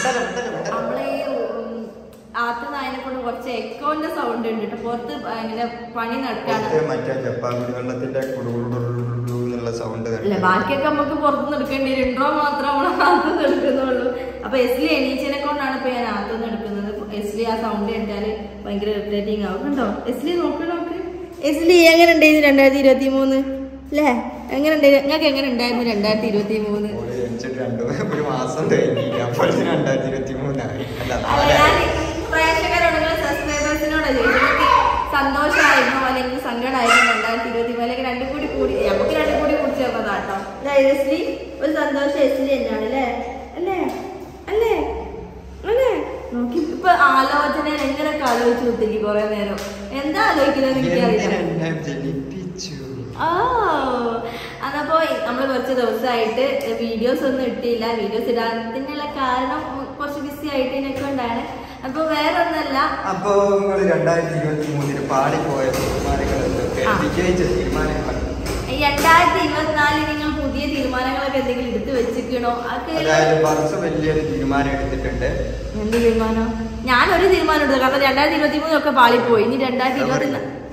നമ്മളെ ആദ്യത്തെ നായനെ കൊണ്ട് കുറച്ച് എക്കോന്റെ സൗണ്ട് ഉണ്ട് കേട്ടോ പുറത്ത് ഇങ്ങനെ പണി നടക്കാണ് പുറത്ത് മറ്റേ ജപ്പാൻ കുടിവെള്ളത്തിന്റെ കുടുകുടു എന്നുള്ള സൗണ്ട് അല്ല ബാക്കിയൊക്കെ നമുക്ക് പുറത്തുനിന്ന് എടുക്കേണ്ടി വരും ഇൻട്രോ മാത്രം നമ്മൾ അകത്തുനിന്ന് എടുക്കുന്നുള്ളൂ അപ്പൊ എസ്ലി എണീച്ചനെ കൊണ്ടാണ് ഇപ്പൊ ഞാൻ അകത്തുനിന്ന് എടുക്കുന്നത് എസ്ലി ആ സൗണ്ട് കേട്ടാല് ഭയങ്കര ഇറിറ്റേറ്റിംഗ് ആവും കണ്ടോ എസ്ലി നോക്ക് നോക്ക് എസ്ലി എങ്ങനെ ഉണ്ടായിരുന്നു രണ്ടായിരത്തി ഇരുപത്തി മൂന്ന് അല്ലേ എങ്ങനെ ഉണ്ടായിരുന്നു നിങ്ങൾക്ക് എങ്ങനെ ഉണ്ടായിരുന്നു രണ്ടായിരത്തി ഇരുപത്തി മൂന്ന് ഓള് ജനിച്ചിട്ട് രണ്ടു ഒരു മാസം കഴിഞ്ഞില്ല അപ്പോൾ രണ്ടായിരത്തി ഇരുപത്തി മൂന്നായി അല്ല അല്ല നാലായി. ഞാൻ പ്രേക്ഷകരോട് സബ്സ്ക്രൈബേഴ്സിനോട് ചോദിച്ചു സന്തോഷമായിരുന്നു അല്ലെങ്കിൽ സങ്കടമായിരുന്നു രണ്ടായിരത്തി ഇരുപത്തി മൂന്ന് അല്ലെങ്കിൽ രണ്ടും കൂടി കൂടി നമുക്ക് രണ്ടും കൂടി കൂടി ചേർന്നതാട്ടോ എസ്ലി ഒരു സന്തോഷം എസ്ലി തന്നെയാണ് അല്ലേ അല്ലേ അല്ലേ അല്ലേ നോക്കി ഇപ്പൊ ആലോചന എങ്ങനെയൊക്കെ ആലോചിച്ച് കുത്തിക്ക് കുറെ നേരം എന്താ ആലോചിക്കുന്നത് എനിക്കറിയില്ല എന്തിനെന്നെ ജനിപ്പിച്ചു ഓ അതപ്പോ നമ്മൾ കുറച്ച് ദിവസമായിട്ട് വീഡിയോസ് ഒന്നും ഇട്ടില്ല വീഡിയോസ് ഇടാത്തതിനുള്ള കാരണം ഉം, കുറച്ച് ബിസി ആയിട്ട് ഇതിനൊക്കെ കൊണ്ടാണ് അപ്പൊ വേറെ ഒന്നല്ല അപ്പൊ നിങ്ങൾ രണ്ടായിരത്തി ഇരുപത്തി മൂന്നില് പാടിപ്പോയ തീരുമാനങ്ങൾ എന്തൊക്കെ ആ. വിജയിച്ച തീരുമാനങ്ങൾ ഈ രണ്ടായിരത്തി ഇരുപത്തിനാലിൽ നിങ്ങൾ പുതിയ തീരുമാനങ്ങളൊക്കെ എന്തെങ്കിലും എടുത്തു വെച്ചിക്കണോ അതൊക്കെ അതായത് വർഷം വലിയൊരു തീരുമാനം എടുത്തിട്ടുണ്ട് എന്ത് തീരുമാനം ഞാനൊരു തീരുമാനം എടുത്തു കാരണം രണ്ടായിരത്തി ഇരുപത്തി മൂന്നൊക്കെ പാളിപ്പോയി ഇനി രണ്ടായിരത്തി ഇരുപത്തി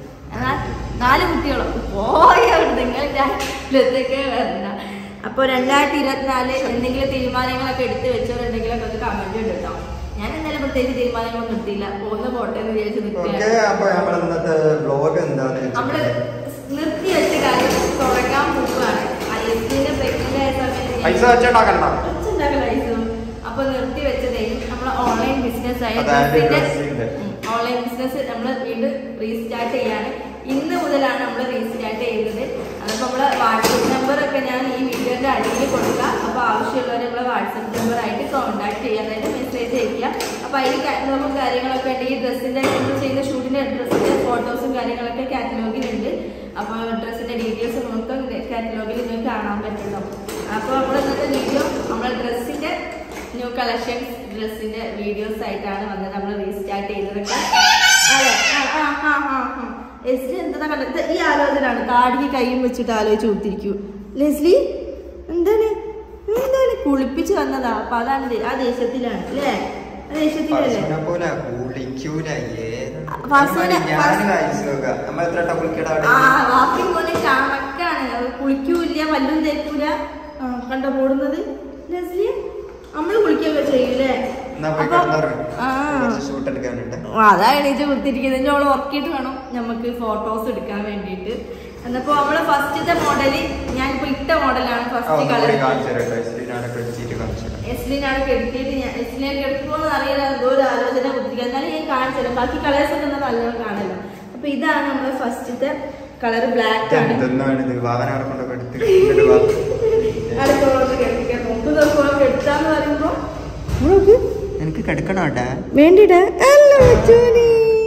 നാല് കുട്ടികളോ പോയ നിങ്ങൾ ഇതിലത്തേക്ക് വരണ്ട അപ്പൊ രണ്ടായിരത്തി ഇരുപത്തിനാല് എന്തെങ്കിലും തീരുമാനങ്ങളൊക്കെ എടുത്ത് വെച്ചവരുണ്ടെങ്കിലൊക്കെ ഒന്ന് കമന്റ് ഉണ്ട് കേട്ടോ ഞാൻ എന്തായാലും പ്രത്യേകിച്ച് തീരുമാനങ്ങളൊന്നും എടുത്തില്ല പോകുന്ന പോട്ടെ എന്ന് വിചാരിച്ച് ഓക്കെ നിൽക്കുകയാണ് അപ്പൊ നമ്മൾ ഇന്നത്തെ ബ്ലോഗ് എന്താണ് നമ്മള് നിർത്തി വെച്ച കാര്യം തുടങ്ങാൻ പോവുകയാണ് ഐഎസ്ഡിന്റെ പ്രഗ്നന്റ് ആയ സമയത്ത് പൈസ വെച്ചുണ്ടാക്കണ്ട വെച്ചുണ്ടാക്കലായിരുന്നു അപ്പൊ നിർത്തി വെച്ചതേ നമ്മളെ ഓൺലൈൻ ബിസിനസ് ആയ അതായത് ഡ്രസ്സിന്റെ ഡ്രസ്സിന്റെ. ഓൺലൈൻ ബിസിനസ് നമ്മൾ വീണ്ടും റീസ്റ്റാർട്ട് ചെയ്യാണ് ഇന്ന് മുതലാണ് നമ്മൾ റീസ്റ്റാർട്ട് ചെയ്യുന്നത് അതിപ്പോ നമ്മളെ വാട്സപ്പ് നമ്പർ ഒക്കെ ഞാൻ ഈ വീഡിയോന്റെ അടിയിൽ കൊടുക്കാം അപ്പൊ ആവശ്യമുള്ളവരെ നമ്മളെ വാട്സപ്പ് നമ്പർ ആയിട്ട് കോൺടാക്ട് ചെയ്യുക അതായത് മെസ്സേജ് അയക്കുക അപ്പൊ അതിൽ കാറ്റലോഗും കാര്യങ്ങളൊക്കെ ഉണ്ട് ഈ ഡ്രസ്സിന്റെ നമ്മൾ ചെയ്യുന്ന ഷൂട്ടിന്റെ ഡ്രസ്സിന്റെ ഫോട്ടോസും കാര്യങ്ങളൊക്കെ കാറ്റലോഗിലുണ്ട് അപ്പൊ ഡ്രസ്സിന്റെ ഡീറ്റെയിൽസ് നമുക്ക് കാറ്റലോഗിൽ നിങ്ങൾക്ക് കാണാൻ പറ്റുള്ളൂ അപ്പൊ നമ്മുടെ ഇന്നത്തെ വീഡിയോ നമ്മുടെ ഡ്രസ്സിന്റെ ന്യൂ കളക്ഷൻസ് ഡ്രസ്സിന്റെ വീഡിയോസ് ആയിട്ടാണ് വന്നത് നമ്മൾ റീസ്റ്റാർട്ട് ചെയ്തതൊക്കെ അതെ ആ ആ ആ ആ ആ ലെസ്ലി എന്താ കണ്ടത് ഈ ആലോചനയാണ് താടിക്ക് കൈയും വെച്ചിട്ട് ആലോചിച്ച് കുത്തിരിക്കൂ ലെസ്ലി എന്താണ് എന്താണ് കുളിപ്പിച്ച് വന്നതാ അപ്പൊ അതാണ് ദേ- ആ ദേശത്തിലാണ് അല്ലേ ആ ദേശത്തിലല്ലേ പശുവിനെ പോലെ കുളിക്കൂല ഏത് പശുവിനെ- ഞാൻ പശു- കഴിച്ചു നോക്കാം നമ്മൾ എത്ര വട്ടം കുളിക്കട ആ വാപ്പി പോലെ കണക്കാണ് അത് കുളിക്കൂല പല്ലും തേക്കൂല ആ, കണ്ടോ പോടുന്നത് ലെസ്ലി നമ്മള് കുളിക്കുകയൊക്കെ ചെയ്യൂലേ എന്നാ പോയി അപ്പൊ- കിടന്നുറങ്ങ്. ആ. കുറച്ച് ഷൂട്ട് എടുക്കാനുണ്ട് ആ, അതാ എണീറ്റ് കുത്തിരിക്കുന്നത് ഇനി അവള് ഉറക്കിയിട്ട് വേണം നമുക്ക് ഫോട്ടോസ് എടുക്കാൻ വേണ്ടിയിട്ട് എന്നപ്പോ അവളെ ഫസ്റ്റത്തെ മോഡല് ഞാനിപ്പോ ഇട്ട മോഡലാണ് ആ, ഫസ്റ്റ് ഒന്നും കളർ കൂടി കാണിച്ചു തരാം കേട്ടോ. എസ്ലിനാടെ കെടുത്തിട്ട് കാണിച്ചു തരാം. എസ്ലിനാണ് കെടുത്തിയിട്ട് ഞാൻ എസ്ലിനെ കെടുക്കുമെന്ന് അറിയില്ല എന്തോ ഒരു ആലോചന കുത്തിരിക്കുക എന്നാലും ഞാൻ കാണിച്ചു തരാം ബാക്കി കളേഴ്സ് ഒക്കെ ഒന്ന് നല്ലോണം കാണല്ലോ അപ്പൊ ഇതാണ് നമ്മളെ ഫസ്റ്റത്തെ കളർ ബ്ലാക്ക് ആണ് ഇതെന്താണ് ഇത് വാഹനം കൊണ്ടൊക്കെ എടുത്ത് ഇങ്ങോട്ട് വാ. അടുത്തോളം കെടുപ്പിക്കാൻ മുമ്പ് നോക്കുമ്പോൾ കെടുത്താന്ന് പറയുമ്പോ നോക്ക് എനിക്ക് കിടക്കണോട്ടെ വേണ്ടിടാ അല്ല മച്ചോനെ.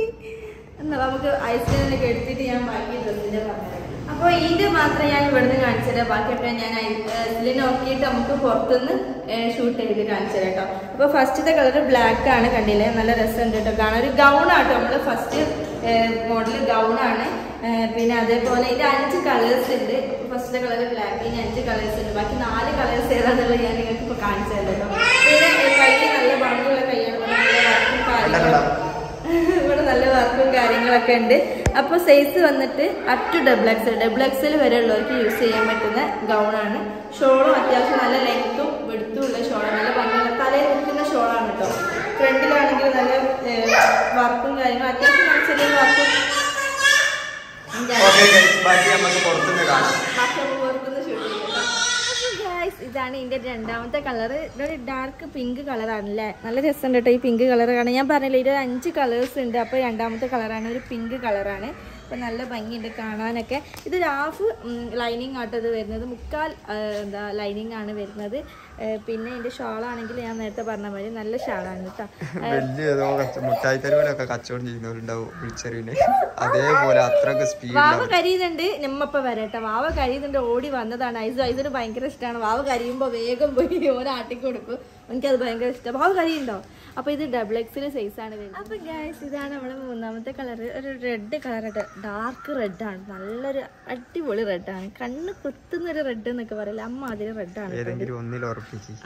എന്നാ നമുക്ക് ഐസ്ക്രീമിനെ കെടുത്തിട്ട് ഞാൻ ബാക്കി ഡ്രസ്സിന്റെ പറഞ്ഞുതരാം അപ്പൊ ഇതിന്റെ മാത്രം ഞാൻ ഇവിടുന്ന് കാണിച്ചുതരാം ബാക്കിയൊക്കെ ഞാൻ ഇതിൽ നോക്കിയിട്ട് നമുക്ക് പുറത്തുനിന്ന് ഷൂട്ട് ചെയ്ത് കാണിച്ചു തരാം കേട്ടോ അപ്പൊ ഫസ്റ്റത്തെ കളർ ബ്ലാക്ക് ആണ് കണ്ടില്ലേ നല്ല രസമുണ്ട് കേട്ടോ കാണാൻ ഒരു ഗൗൺ ആട്ടോ നമ്മള് ഫസ്റ്റ് മോഡൽ ഗൗൺ ആണ് ഏഹ് പിന്നെ അതേപോലെ ഇതിന്റെ അഞ്ച് കളേഴ്സ് ഉണ്ട് ഫസ്റ്റ് കളർ ബ്ലാക്ക് ഇനി അഞ്ച് കളേഴ്സ് ഉണ്ട് ബാക്കി നാല് കളേഴ്സ് ഏതാണെന്നുള്ളത് ഞാൻ നിങ്ങൾക്ക് ഇപ്പൊ കാണിച്ചു തരാം കേട്ടോ പിന്നെ ഏഹ് കൈ നല്ല ഭംഗിയുള്ള കൈയാണ് നല്ല വർക്കും കാര്യങ്ങളും ഇവിടെ നല്ല വർക്കും കാര്യങ്ങളൊക്കെ ഉണ്ട് അപ്പോൾ സൈസ് വന്നിട്ട് up to double XL double XL വരെ ഉള്ളവർക്ക് യൂസ് ചെയ്യാൻ പറ്റുന്ന ഗൗണാണ് ഷോളും അത്യാവശ്യം നല്ല ലെങ്ത്തും വെടുത്തും ഉള്ള ഷോളാണ് നല്ല ഭംഗിയുള്ള തലയിൽ നിൽക്കുന്ന ഷോളാണ് കേട്ടോ ഫ്രണ്ടിലാണെങ്കിൽ നല്ല വർക്കും കാര്യങ്ങളും അത്യാവശ്യം നല്ല ചെറിയ വർക്കും ഓക്കെ ബാക്കി നമുക്ക് പുറത്തുനിന്ന് കാണാം ഇതാണ് ഇതിന്റെ രണ്ടാമത്തെ കളർ ഇതൊരു ഡാർക്ക് പിങ്ക് കളറാണ് അല്ലേ നല്ല രസമുണ്ട് കേട്ടോ ഈ പിങ്ക് കളർ കാണാൻ ഞാൻ പറഞ്ഞില്ലേ ഇത് അഞ്ച് കളേഴ്സ് ഉണ്ട് അപ്പോൾ രണ്ടാമത്തെ കളറാണ് ഒരു പിങ്ക് കളറാണ് അപ്പോൾ നല്ല ഭംഗിയുണ്ട് കാണാനൊക്കെ ഇതൊരു ഹാഫ് ലൈനിങ് ആട്ടോ ഇത് വരുന്നത് മുക്കാൽ ആ, എന്താ ലൈനിങ് ആണ് വരുന്നത് ഏ, പിന്നെ ഇതിന്റെ ഷാളാണെങ്കിൽ ഞാൻ നേരത്തെ പറഞ്ഞ മാതിരി നല്ല ഷാളാണ് കേട്ടോ വലിയ ഏതോ കച്ച- മുട്ടായി തെരുവിലൊക്കെ കച്ചവടം ചെയ്യുന്നവരുണ്ടാവും വിളിച്ചറിയില്ലേ അതേപോലെ അത്രക്ക് സ്പീഡ് വാവ കരിയുന്നുണ്ട് നമ്മപ്പ വരട്ടെ വാവ കരിയുന്നുണ്ട് ഓടി വന്നതാണ് ഐസ് ഐസിന് ഭയങ്കര ഇഷ്ടമാണ് വാവ കരിയുമ്പോ വേഗം പോയി ഓരാട്ടി കൊടുക്കും എനിക്കത് ഭയങ്കര ഇഷ്ടം വാവ കരിയുണ്ടോ അപ്പൊ ഇത് ഡബിൾ എക്സിൽ സൈസ് ആണ് വരുന്നത് അപ്പൊ ഗൈസ് ഇതാണ് നമ്മുടെ മൂന്നാമത്തെ കളർ ഒരു റെഡ് കളർ ഡാർക്ക് റെഡ് ആണ് നല്ലൊരു അടിപൊളി റെഡ് ആണ് കണ്ണ് കുത്തുന്ന ഒരു റെഡ് എന്നൊക്കെ പറയില്ല അമ്മ അതിൽ റെഡ് ആണ് കേട്ടോ. ഏതെങ്കിലും ഒന്നിൽ ഉറപ്പിച്ച് ആ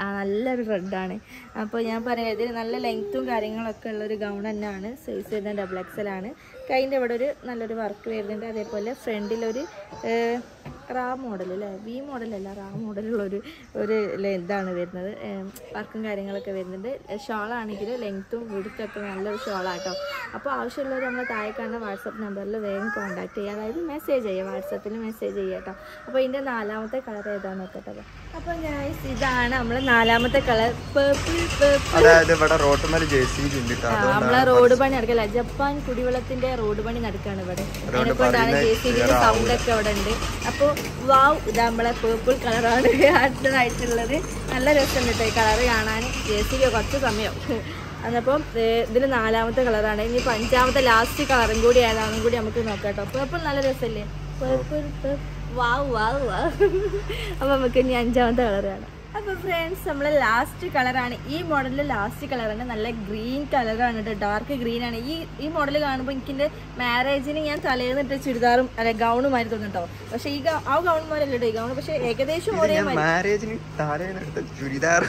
ആ നല്ലൊരു റെഡാണ് അപ്പോൾ ഞാൻ പറയാം ഇതിന് നല്ല ലെങ്ത്തും കാര്യങ്ങളൊക്കെ ഉള്ളൊരു ഗൗൺ തന്നെയാണ് സൈസ് വരുന്നത് ഡബിൾ എക്സലാണ് കൈൻ്റെ ഇവിടെ ഒരു നല്ലൊരു വർക്ക് വരുന്നുണ്ട് അതേപോലെ ഫ്രണ്ടിലൊരു ഏഹ്, റാ മോഡൽ അല്ലേ വി മോഡലല്ല റാ മോഡലുള്ളൊരു ഒരു ലെ- ഇതാണ് വരുന്നത് ഏഹ്, വർക്കും കാര്യങ്ങളൊക്കെ വരുന്നുണ്ട് ഷോളാണെങ്കിൽ ലെങ്ത്തും വിടുത്തൊക്കെ നല്ലൊരു ഷോളാട്ടോ അപ്പോൾ ആവശ്യമുള്ളവർ നമ്മൾ താഴെ കാണുന്ന വാട്സപ്പ് നമ്പറിൽ വേഗം കോൺടാക്ട് ചെയ്യുക അതായത് മെസ്സേജ് ചെയ്യുക വാട്സപ്പിൽ മെസ്സേജ് ചെയ്യുക കേട്ടോ അപ്പോൾ ഇതിൻ്റെ നാലാമത്തെ കളർ ഏതാണെന്ന് നോക്കട്ടെ അപ്പോൾ ഞാൻ ഇതാണ് നമ്മളെ നാലാമത്തെ കളർ പേർപ്പിൾ പേർപ്പിൾ അതായത് ഇവിടെ റോട്ടുമേൽ ജെ സി ബി ഉണ്ട് ട്ടോ. ആ, നമ്മളെ അതുകൊണ്ടാണ് റോഡ് പണി നടക്കല്ല ജപ്പാൻ കുടിവെള്ളത്തിന്റെ റോഡ് പണി നടക്കാണ് ഇവിടെ അതുകൊണ്ട് അതിനെക്കൊണ്ടാണ് പറയുന്നത് ജെ സി ബിന്റെ clear സൗണ്ട് ഒക്കെ ഇവിടെ ഉണ്ട് അപ്പോൾ വാവ് ഇത് നമ്മളെ പേർപ്പിൾ കളറാണ് അടുത്തതായിട്ടുള്ളത് നല്ല രസമുണ്ട് കേട്ടോ ഈ കളറ് കാണാൻ ജെ സി ബി കുറച്ച് സമയം അതപ്പം ഇതിൽ നാലാമത്തെ കളറാണ് ഇനി അഞ്ചാമത്തെ ലാസ്റ്റ് കളറും കൂടി ഏതാണെന്നും കൂടി നമുക്ക് നോക്കാം കേട്ടോ പേർപ്പിൾ നല്ല രസമല്ലേ പേർപ്പിൾ വാവ് വാവ് വാവ് അപ്പം നമുക്ക് ഇനി അഞ്ചാമത്തെ കളർ കാണാം അപ്പോൾ ഫ്രണ്ട്സ് നമ്മൾ ലാസ്റ്റ് കളറാണ് ഈ മോഡലിൽ ലാസ്റ്റ് കളറാണ് നല്ല ഗ്രീൻ കളറാണ് കേട്ടോ ഡാർക്ക് ഗ്രീൻ ആണ് ഈ ഈ മോഡൽ കാണുമ്പോൾ എനിക്ക് മാരേജിന് ഞാൻ തലേന്നിട്ട് ചുരിദാറും അല്ല ഗൗണുമായി തോന്നുട്ടോ പക്ഷേ ഈ ഗൗ- ആ ഗൗൺ മോഡൽ കേട്ടോ ഈ ഗൗൺ പക്ഷേ ഏകദേശം ഇത് ഒരേ ഞാൻ മാതിരി മാരേജിന് താഴെയാണ് ചുരിദാർ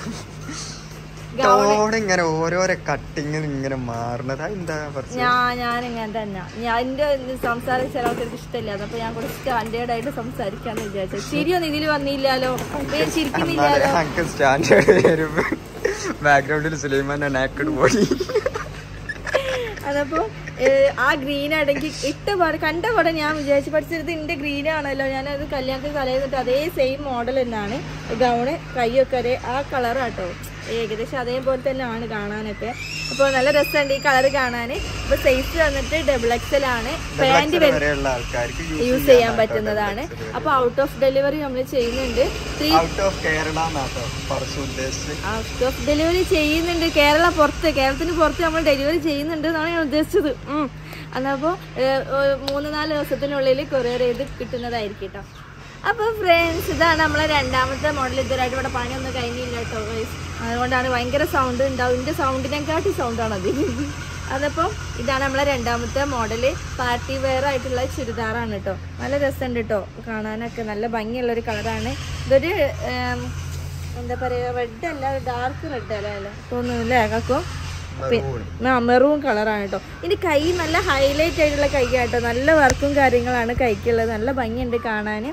ഗൗൺ തോടെ ഇങ്ങനെ ഓരോരോ കട്ടിങ്ങിൽ ഇങ്ങനെ മാറണത് എന്താ പ്രശ്നം ഞാൻ ഞാൻ ഇങ്ങനെ തന്നെ ഞാൻ എൻ്റെ സംസാരം ചില ആൾക്കാർക്ക് ഇഷ്ടമില്ല അതപ്പോൾ ഞാൻ കുറച്ച് സ്റ്റാൻഡേർഡ് ആയിട്ട് സംസാരിക്കാന്ന് വിചാരിച്ചത് ശരിയൊന്നും ഇതിൽ വന്നില്ലല്ലോ പേര് ചിരിക്കുന്നില്ലല്ലോ അങ്ക് സ്റ്റാൻഡേർഡ് വരും ബാക്ക്ഗ്രൗണ്ടിൽ സുലൈമാൻ നാക്കഡ് ബോഡി അതപ്പോ ആ ഗ്രീൻ ആണെങ്കിൽ ഇട്ട പാട് കണ്ട പാടെ ഞാൻ വിചാരിച്ചു പഠിച്ചത് ഇതിന്റെ ഗ്രീൻ ആണല്ലോ ഞാൻ അത് കല്യാണത്തിന് തലേന്നിട്ട് അതേ സെയിം മോഡൽ തന്നെയാണ് ഗൗണ് കൈയൊക്കെ ഒരേ ആ കളറാട്ടോ ഏകദേശം അതേപോലെ തന്നെ ആണ് കാണാനൊക്കെ അപ്പോൾ നല്ല രസമുണ്ട് ഈ കളർ കാണാൻ ഇപ്പോൾ സൈസ് വന്നിട്ട് ഡബിൾ എക്സൽ ആണ് പാൻറ് വരെയുള്ള ആൾക്കാർക്ക് യൂസ് ചെയ്യാൻ പറ്റുന്നതാണ് അപ്പോൾ ഔട്ട് ഓഫ് ഡെലിവറി നമ്മൾ ചെയ്യുന്നുണ്ട് ത്രീ ഔട്ട് ഓഫ് കേരള എന്നാട്ടോ കുറച്ച് ഉദ്ദേശിച്ച് ഔട്ട് ഓഫ് ഡെലിവറി ചെയ്യുന്നുണ്ട് കേരള പുറത്ത് കേരളത്തിന് പുറത്ത് നമ്മൾ ഡെലിവറി ചെയ്യുന്നുണ്ട് എന്നാണ് ഞാൻ ഉദ്ദേശിച്ചത് ഉം. എന്നപ്പോൾ മൂന്ന് നാല് ദിവസത്തിനുള്ളിൽ കൊറിയർ ചെയ്ത് കിട്ടുന്നതായിരിക്കും കേട്ടോ അപ്പോൾ ഫ്രണ്ട്സ് ഇതാണ് നമ്മളെ രണ്ടാമത്തെ മോഡൽ ഇതുവരായിട്ട് ഇവിടെ പണിയൊന്നും കഴിഞ്ഞില്ല കേട്ടോ guys. അതുകൊണ്ടാണ് ഭയങ്കര സൗണ്ട് ഉണ്ടാവും ഇതിൻ്റെ സൗണ്ടിനെക്കാട്ടി സൗണ്ടാണ് അത് അതപ്പോൾ ഇതാണ് നമ്മളെ രണ്ടാമത്തെ മോഡല് പാർട്ടി വെയർ ആയിട്ടുള്ള ചുരിദാറാണ് കേട്ടോ നല്ല രസമുണ്ട് കേട്ടോ കാണാനൊക്കെ നല്ല ഭംഗിയുള്ള ഒരു കളറാണ് ഇതൊരു ഏം, എന്താ പറയുക റെഡ് അല്ല ഡാർക്ക് റെഡ് അല്ല അല്ല തോന്നുന്നില്ലേ കാക്കോ Maroon. ആ മെറൂൺ കളറാണ് കേട്ടോ ഇനി കൈ നല്ല ഹൈലൈറ്റ് ആയിട്ടുള്ള കൈ കേട്ടോ നല്ല വർക്കും കാര്യങ്ങളാണ് കൈക്കുള്ളത് നല്ല ഭംഗിയുണ്ട് കാണാൻ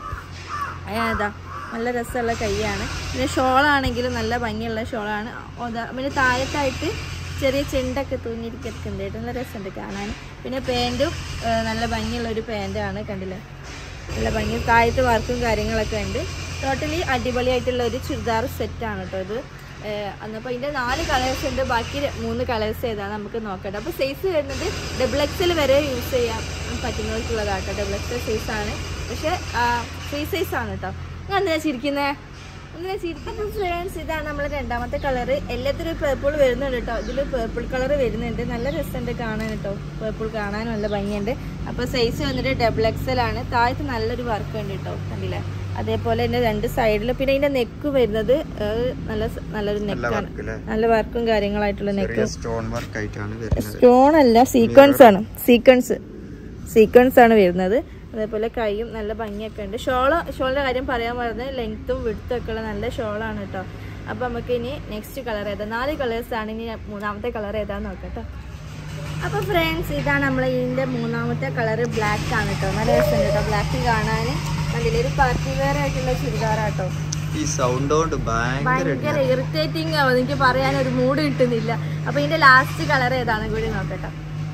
ഏതാ നല്ല രസമുള്ള കൈയാണ് പിന്നെ ഷോളാണെങ്കിലും നല്ല ഭംഗിയുള്ള ഷോളാണ് ഓതാ പിന്നെ താഴത്തായിട്ട് ചെറിയ ചെണ്ടൊക്കെ തൂങ്ങിയിരിക്കുന്നുണ്ട് കേട്ടോ നല്ല രസമുണ്ട് കാണാൻ പിന്നെ പാൻറ്റും നല്ല ഭംഗിയുള്ള ഒരു പാൻറ്റാണ് കണ്ടില്ലേ നല്ല ഭംഗി താഴത്ത് വർക്കും കാര്യങ്ങളൊക്കെ ഉണ്ട് ടോട്ടലി അടിപൊളിയായിട്ടുള്ള ഒരു ചുരിദാർ സെറ്റാണ് കേട്ടോ ഇത് അന്നപ്പോൾ ഇതിൻ്റെ നാല് കളേഴ്സ് ഉണ്ട് ബാക്കി ര- മൂന്ന് കളേഴ്സ് ഏതാണ് നമുക്ക് നോക്കട്ടെ അപ്പോൾ സൈസ് വരുന്നത് ഡബിൾ എക്സൽ വരെ യൂസ് ചെയ്യാൻ പറ്റുന്നവർക്കുള്ളതാട്ടോ ഡബിൾ എക്സൽ സൈസ് ആണ് പക്ഷേ ഫ്രീ സൈസ് ആണ് കേട്ടോ ഞാൻ എന്തിനാ ചിരിക്കുന്നത് എന്തിനാ ചിരിക്കുന്നത് ഫ്രണ്ട്സ് ഇതാണ് നമ്മൾ രണ്ടാമത്തെ കളറ് എല്ലാത്തിനും പേർപ്പിൾ വരുന്നുണ്ട് കേട്ടോ ഇതിൽ പേർപ്പിൾ കളർ വരുന്നുണ്ട് നല്ല രസമുണ്ട് കാണാൻ കേട്ടോ പേർപ്പിൾ കാണാൻ നല്ല ഭംഗിയുണ്ട് അപ്പോൾ സൈസ് വന്നിട്ട് ഡബിൾ എക്സൽ ആണ് താഴത്ത് നല്ലൊരു വർക്ക് ഉണ്ട് കേട്ടോ കണ്ടില്ലേ അതേപോലെ തന്നെ രണ്ട് സൈഡിൽ പിന്നെ ഇതിന്റെ നെക്ക് വരുന്നത് ഏഹ്, നല്ല സ- നല്ലൊരു നെക്കാണ് വർക്ക് അല്ലേ നല്ല വർക്കും കാര്യങ്ങളായിട്ടുള്ള നെക്ക് ചെറിയ സ്റ്റോൺ വർക്ക് ആയിട്ടാണ് വരുന്നത് സ്റ്റോൺ അല്ല സീക്വൻസ് ആണ് സീക്വൻസ് സീക്വൻസ് ആണ് വരുന്നത് അതേപോലെ കൈയും നല്ല ഭംഗിയൊക്കെ ഉണ്ട് ഷോള് ഷോളിന്റെ കാര്യം പറയാൻ പറഞ്ഞത് ലെങ്ത്തും വിടുത്തും ഒക്കെ ഉള്ള നല്ല ഷോളാണ് കേട്ടോ അപ്പൊ നമുക്ക് ഇനി നെക്സ്റ്റ് കളർ ഏതാ നാല് കളേഴ്സ് ആണ് ഇനി മൂന്നാമത്തെ കളർ ഏതാന്ന് നോക്കട്ടോ അപ്പൊ ഫ്രണ്ട്സ് ഇതാണ് നമ്മൾ ഇതിന്റെ മൂന്നാമത്തെ കളർ ബ്ലാക്ക് ആണ് കേട്ടോ നല്ല രസമുണ്ട് കേട്ടോ ബ്ലാക്ക് കാണാൻ അതിലൊരു പാർട്ടി വെയർ ആയിട്ടുള്ള ചുരിദാറാട്ടോ ഈ സൗണ്ട് കൊണ്ട് ഭയങ്കര ഭയങ്കര ഇറിറ്റേറ്റിംഗ് ആവും എനിക്ക് പറയാൻ ഒരു മൂഡ് കിട്ടുന്നില്ല അപ്പൊ ഇതിന്റെ ലാസ്റ്റ് കളർ ഏതാണെന്ന് കൂടി നോക്കട്ടെ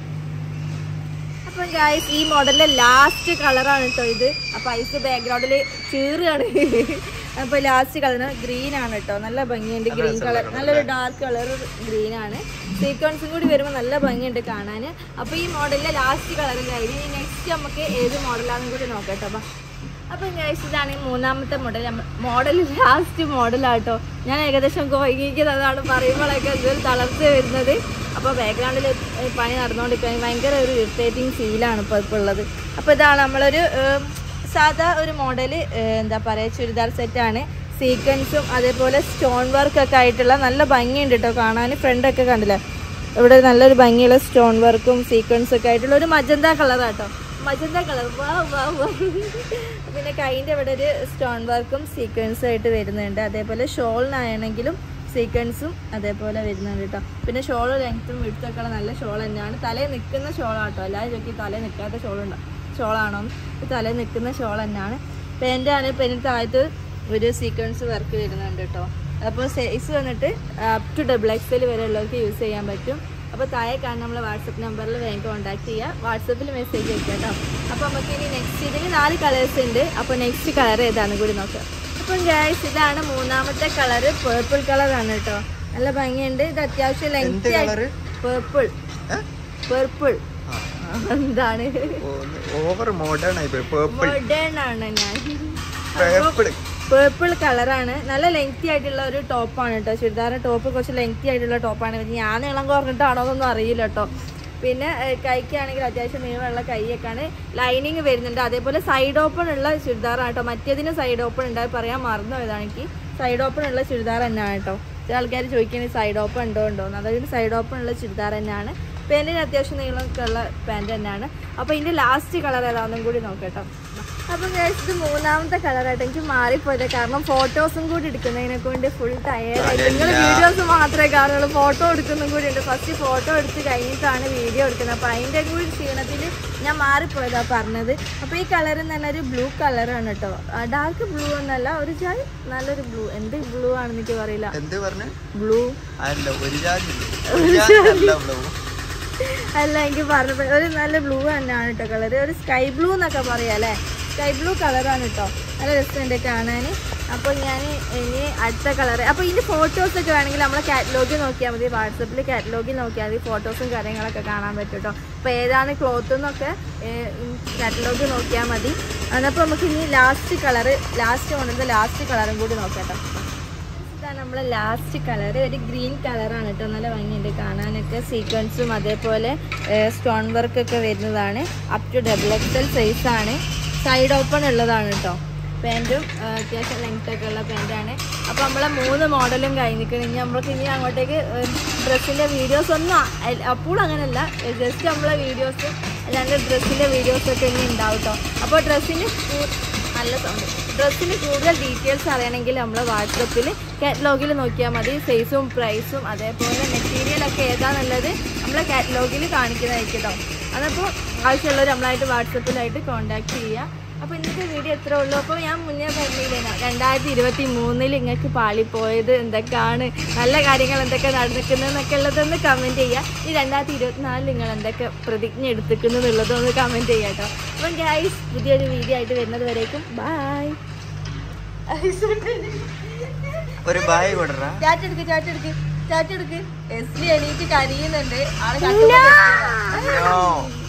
അപ്പം ഗായ്സ് ഈ മോഡലിലെ ലാസ്റ്റ് കളറാണ് കേട്ടോ ഇത് അപ്പൊ ഐസ് ബാക്ക്ഗ്രൗണ്ടിൽ ചീറുകയാണ് അപ്പൊ ലാസ്റ്റ് കളർ ഗ്രീൻ ആണ് കേട്ടോ നല്ല ഭംഗിയുണ്ട് ഗ്രീൻ കളർ നല്ലൊരു ഡാർക്ക് കളർ ഗ്രീൻ ആണ് സീക്വൻസും കൂടി വരുമ്പോൾ നല്ല ഭംഗിയുണ്ട് കാണാൻ അപ്പൊ ഈ മോഡലിലെ ലാസ്റ്റ് കളർ കഴിഞ്ഞ് ഇനി നെക്സ്റ്റ് നമുക്ക് ഏത് മോഡലാണെന്ന് കൂടി നോക്കട്ടെ അപ്പൊ അപ്പം ഗൈസ് ഇതാണ് ഈ മൂന്നാമത്തെ മോഡൽ മോഡൽ ലാസ്റ്റ് മോഡലാട്ടോ ഞാൻ ഏകദേശം കൊയ്ക്കുന്നതാണ് പറയുമ്പോഴൊക്കെ എന്തൊരു തളർച്ച വരുന്നത് അപ്പോൾ ബാക്ക്ഗ്രൗണ്ടിൽ പണി നടന്നുകൊണ്ടിരിക്കുകയാണ് ഭയങ്കര ഒരു ഇറിറ്റേറ്റിംഗ് ഫീലാണ് ഇപ്പോൾ ഇപ്പോൾ ഉള്ളത് അപ്പോൾ ഇതാണ് നമ്മളൊരു ഏം, സാധാ ഒരു മോഡൽ എന്താ പറയുക ചുരിദാർ സെറ്റാണ് സീക്വൻസും അതേപോലെ സ്റ്റോൺ വർക്ക് ഒക്കെ ആയിട്ടുള്ള നല്ല ഭംഗിയുണ്ട് കേട്ടോ കാണാൻ ഫ്രണ്ടൊക്കെ കണ്ടില്ലേ ഇവിടെ നല്ലൊരു ഭംഗിയുള്ള സ്റ്റോൺ വർക്കും സീക്വൻസും ഒക്കെ ആയിട്ടുള്ള ഒരു മജന്ത കളറാട്ടോ മജന്ത കളർ വാ വാ വാ പിന്നെ കൈൻ്റെ ഇവിടെ ഒരു സ്റ്റോൺ വർക്കും സീക്വൻസും ആയിട്ട് വരുന്നുണ്ട് അതേപോലെ ഷോളിനാണെങ്കിലും സീക്വൻസും അതേപോലെ വരുന്നുണ്ട് കേട്ടോ പിന്നെ ഷോൾ ലെങ്ത്തും വിടുത്തൊക്കെ ഉള്ള നല്ല ഷോൾ തന്നെയാണ് തലയിൽ നിൽക്കുന്ന ഷോളാണ് കേട്ടോ എല്ലാവരും ചോദിക്കി തലയിൽ നിൽക്കാത്ത ഷോളുണ്ടോ ഷോളാണോ ഇത് തലയിൽ നിൽക്കുന്ന ഷോൾ തന്നെയാണ് പെൻ്റാണ് പെണ്ണിന് താഴത്ത് ഒരു സീക്വൻസ് വർക്ക് വരുന്നുണ്ട് കേട്ടോ അപ്പോൾ സൈസ് വന്നിട്ട് അപ് ടു ഡബിൾ എക്സൽ വരെ ഉള്ളവർക്ക് യൂസ് ചെയ്യാൻ പറ്റും അപ്പോൾ താഴെ കാണുന്ന നമ്മൾ വാട്സപ്പ് നമ്പറിൽ വേഗം കോൺടാക്ട് ചെയ്യുക വാട്സപ്പിൽ മെസ്സേജ് അയക്കുക കേട്ടോ അപ്പോൾ നമുക്ക് ഇനി നെക്സ്റ്റ് ഇതിന് നാല് കളേഴ്സ് ഉണ്ട് അപ്പോൾ നെക്സ്റ്റ് കളർ ഏതാണെന്ന് കൂടി നോക്കാം അപ്പം ഗൈസ് ഇതാണ് മൂന്നാമത്തെ കളറ് പേർപ്പിൾ കളറാണ് കേട്ടോ നല്ല ഭംഗിയുണ്ട് ഇത് അത്യാവശ്യം എന്ത് ലെങ്ത് കളറ് പേർപ്പിൾ ഏ? പേർപ്പിൾ എന്താണ് ഓവർ മോഡേൺ ആയി പോയി പേർപ്പിൾ മോഡേൺ ആണ് ഞാൻ പേർപ്പിൾ പേർപ്പിൾ കളറാണ് നല്ല ലെങ്തി ആയിട്ടുള്ള ഒരു ടോപ്പാണ് കേട്ടോ ചുരിദാറിന് ടോപ്പ് കുറച്ച് ലെങ്തി ആയിട്ടുള്ള ടോപ്പാണ് ഞാൻ നീളം കുറഞ്ഞിട്ടാണോ എന്നൊന്നും അറിയില്ല കേട്ടോ പിന്നെ ഏഹ്, കൈക്കാണെങ്കിൽ അത്യാവശ്യം നീളമുള്ള കൈയൊക്കെയാണ് ലൈനിങ് വരുന്നുണ്ട് അതേപോലെ സൈഡ് ഓപ്പൺ ഉള്ള ചുരിദാറാണ് കേട്ടോ മറ്റേതിന് സൈഡ് ഓപ്പൺ ഉണ്ടായി പറയാൻ മറന്നു പോയതാണെങ്കിൽ സൈഡ് ഓപ്പൺ ഉള്ള ചുരിദാർ തന്നെയാണ് കേട്ടോ ചില ആൾക്കാർ ചോദിക്കുന്നത് സൈഡ് ഓപ്പൺ ഉണ്ടോ ഉണ്ടോ എന്ന് അതായത് സൈഡ് ഓപ്പൺ ഉള്ള ചുരിദാർ തന്നെയാണ് പാൻറ്റിന് അത്യാവശ്യം നീളമൊക്കെ ഉള്ള പാൻറ് തന്നെയാണ് അപ്പോൾ ഇതിൻ്റെ ലാസ്റ്റ് കളർ ഏതാണെന്നും കൂടി നോക്കട്ടോ അപ്പം guys, ഇത് മൂന്നാമത്തെ കളറായിട്ട് എനിക്ക് മാറിപ്പോയത് കാരണം ഫോട്ടോസും കൂടി എടുക്കുന്നതിനെ കൊണ്ട് ഫുൾ ടയേർഡായി നിങ്ങൾ വീഡിയോസ് മാത്രമേ കാണുള്ളൂ ഫോട്ടോ എടുക്കുന്നതും കൂടി ഉണ്ട് ഫസ്റ്റ് ഫോട്ടോ എടുത്ത് കഴിഞ്ഞിട്ടാണ് വീഡിയോ എടുക്കുന്നത് അപ്പം അതിൻ്റെ കൂടി ക്ഷീണത്തിൽ ഞാൻ മാറിപ്പോയതാണ് പറഞ്ഞത് അപ്പോൾ ഈ കളർ എന്ന് പറഞ്ഞാൽ ഒരു ബ്ലൂ കളറാണ് കേട്ടോ ഡാർക്ക് ബ്ലൂ എന്നല്ല ഒരു ചാൽ നല്ലൊരു ബ്ലൂ എന്ത് ബ്ലൂ ആണെന്ന് എനിക്ക് പറയില്ല എന്ത് പറഞ്ഞു ബ്ലൂ അല്ല ഒരു ജാതി ഒരു ജാതി അല്ല ബ്ലൂ അല്ല എനിക്ക് പറഞ്ഞപ്പോൾ ഒരു നല്ല ബ്ലൂ തന്നെയാണ് കേട്ടോ കളർ ഒരു സ്കൈ ബ്ലൂ എന്നൊക്കെ പറയാം അല്ലേ സ്കൈ ബ്ലൂ കളറാണ് കേട്ടോ നല്ല രസമുണ്ട് കാണാൻ അപ്പോൾ ഞാൻ ഇനി അടുത്ത കളർ അപ്പോൾ ഇതിൻ്റെ ഫോട്ടോസൊക്കെ വേണമെങ്കിൽ നമ്മളെ കാറ്റലോഗിൽ നോക്കിയാൽ മതി വാട്സപ്പിൽ കാറ്റലോഗിൽ നോക്കിയാൽ മതി ഫോട്ടോസും കാര്യങ്ങളൊക്കെ കാണാൻ പറ്റും കേട്ടോ അപ്പോൾ ഏതാണ് ക്ലോത്ത് എന്നൊക്കെ കാറ്റലോഗ് നോക്കിയാൽ മതി അതപ്പോൾ നമുക്ക് ഇനി ലാസ്റ്റ് കളർ ലാസ്റ്റ് കൊണ്ടുവന്ന ലാസ്റ്റ് കളറും കൂടി നോക്കാം കേട്ടോ ഇതാണ് നമ്മളെ ലാസ്റ്റ് കളർ ഒരു ഗ്രീൻ കളറാണ് കേട്ടോ നല്ല ഭംഗിയുണ്ട് കാണാനൊക്കെ സീക്വൻസും അതേപോലെ സ്റ്റോൺ വർക്ക് ഒക്കെ വരുന്നതാണ് up to double XL size ആണ് സൈഡ് ഓപ്പൺ ഉള്ളതാണ് കേട്ടോ പാൻറ്റും അത്യാവശ്യം ലെങ്ത് ഒക്കെ ഉള്ള പാൻറ്റാണ് അപ്പോൾ നമ്മളെ മൂന്ന് മോഡലും കഴിഞ്ഞിരിക്കണം ഇനി നമ്മൾക്ക് ഇനി അങ്ങോട്ടേക്ക് ഡ്രസ്സിൻ്റെ വീഡിയോസ് ഒന്നും അപ്പോൾ അങ്ങനെയല്ല ജസ്റ്റ് നമ്മളെ വീഡിയോസ് അല്ലാണ്ട് ഡ്രസ്സിൻ്റെ വീഡിയോസൊക്കെ ഇനി ഉണ്ടാവും കേട്ടോ അപ്പോൾ ഡ്രസ്സിന് നല്ല സൗണ്ട് ഡ്രസ്സിന് കൂടുതൽ ഡീറ്റെയിൽസ് അറിയണമെങ്കിൽ നമ്മൾ വാട്സപ്പിൽ കാറ്റലോഗിൽ നോക്കിയാൽ മതി സൈസും പ്രൈസും അതേപോലെ മെറ്റീരിയലൊക്കെ ഏതാണെന്നുള്ളത് നമ്മൾ കാറ്റലോഗിൽ കാണിക്കുന്നതായിരിക്കും കേട്ടോ അതപ്പോൾ ആവശ്യമുള്ളവർ നമ്മളായിട്ട് വാട്സപ്പിലായിട്ട് കോൺടാക്ട് ചെയ്യുക അപ്പോൾ ഇന്നത്തെ വീഡിയോ എത്ര ഉള്ളൂ അപ്പോൾ ഞാൻ മുന്നേ പറഞ്ഞില്ലേ രണ്ടായിരത്തി ഇരുപത്തി മൂന്നിൽ നിങ്ങൾക്ക് പാളിപ്പോയത് എന്തൊക്കെയാണ് നല്ല കാര്യങ്ങൾ എന്തൊക്കെ നടന്നിരിക്കുന്നതെന്നൊക്കെ ഉള്ളതൊന്ന് കമൻറ്റ് ചെയ്യുക ഈ രണ്ടായിരത്തി ഇരുപത്തിനാലിൽ നിങ്ങൾ എന്തൊക്കെ പ്രതിജ്ഞ എടുത്തിരിക്കുന്നു എന്നുള്ളതൊന്ന് കമൻറ്റ് ചെയ്യുക കേട്ടോ അപ്പം ഗൈസ് പുതിയൊരു വീഡിയോ ആയിട്ട് വരുന്നത് വരേക്കും ബായ് ഒരു ബായ് കൊടുറാ ചാറ്റെടുക്ക് ചാറ്റെടുക്ക് ചാറ്റെടുക്ക് എസ് എണീറ്റ് കരയുന്നുണ്ട് ആള് കട്ടുകൊണ്ട് No.